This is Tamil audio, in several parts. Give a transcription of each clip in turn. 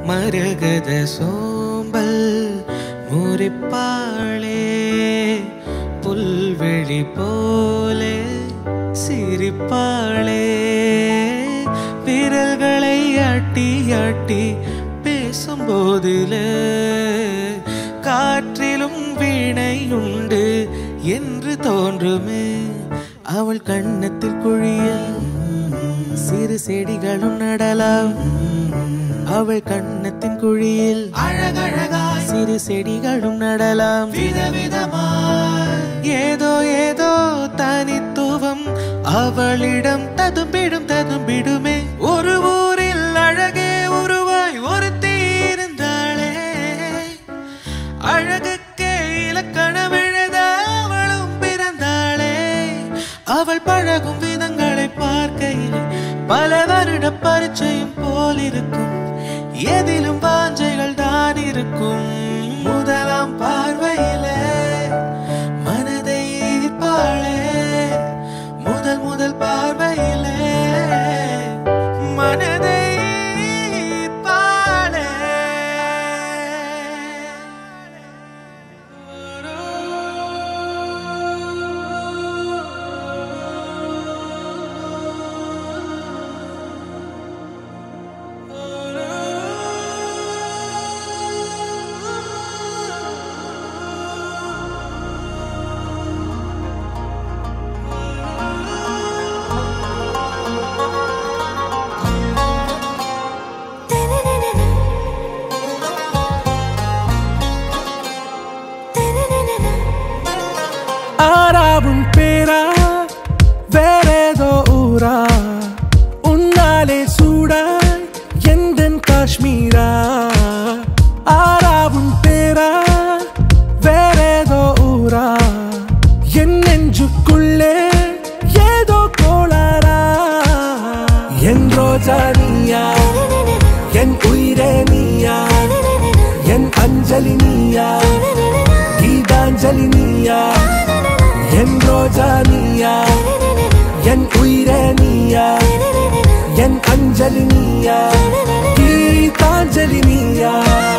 மரகத சோம்பல் முறிப்பாளே புல்வெளி போலே சிரிப்பாளே விரல்களை ஆட்டி ஆட்டி பேசும்போதில காற்றிலும் வீணை உண்டு என்று தோன்றுமே அவள் கண்ணத்தில் குழியில் சிறு செடிகளும் நடலாம் அவள் கண்ணத்தின் குழியில் அழகழகாய் சிறு செடிகளும் நடலாம் விதவிதமாய் ஏதோ ஏதோ தனித்துவம் அவளிடம் ததும்பிடும் ததும்பிடுமே ஒரு ஊரில் அழகே உருவாய் ஒரு இருந்தாளே அழகுக்கே இலக்கணம் எழுத அவளும் பிறந்தாளே அவள் பழகும் விதங்களை பார்க்கையில் பல வருட பரிச்சயம் போல் இருக்கும் எதிலும் வாஞ்சைகள் தான் இருக்கும் முதலாம் பார்வையிலே மனதை ஈர்ப்பாளே முதல் முதல் பார்வையிலே மனதை ஈர்ப்பாளே ஆறாவும் பேரா வேறேதோ ஊரா உன்னாலே சூடாய் எந்தன் காஷ்மீரா ஆறாவும் பேரா வேறேதோ ஊரா என் நெஞ்சுக்குள்ளே ஏதோ கோளாரா என் ரோஜா நீயா என் உயிரே நீயா என் அஞ்சலி நீயா கீதாஞ்சலி நீயா என் ரோஜா நீயா என் உயிரே நீயா என் அஞ்சலி நீயா கீதாஞ்சலி நீயா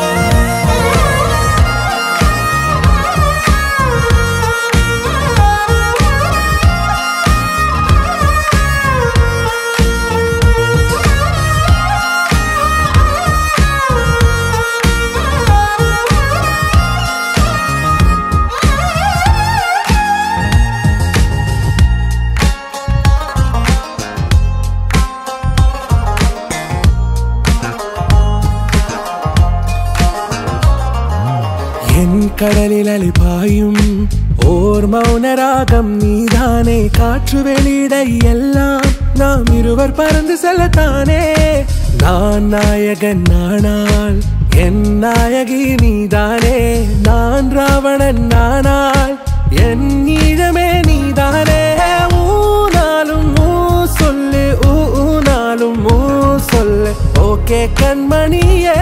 என் கடலில் அலிபாயும் ஓர் மௌனராகம் நீதானே காற்று வெளியிட எல்லாம் நாம் இருவர் பறந்து செல்லத்தானே நான் நாயகன் நானால் என் நாயகி நீதானே நான் ராவணன் நானால் என் ஈழமே நீதானே ஊனாலும் ஊ சொல்லு ஊ ஊனாலும் ஊ சொல்லு ஓகே கண்மணியே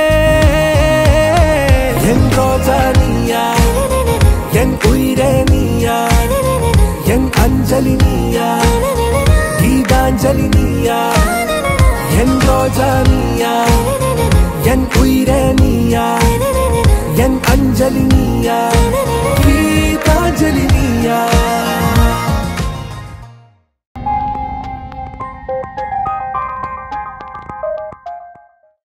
என் ரோஜா நீயா என் உயிரே நீயா என் அஞ்சலி நீயா கீதாஞ்சலி நீயா என் ரோஜா நீயா என் உயிரே நீயா என் அஞ்சலி நீயா கீதாஞ்சலி நீயா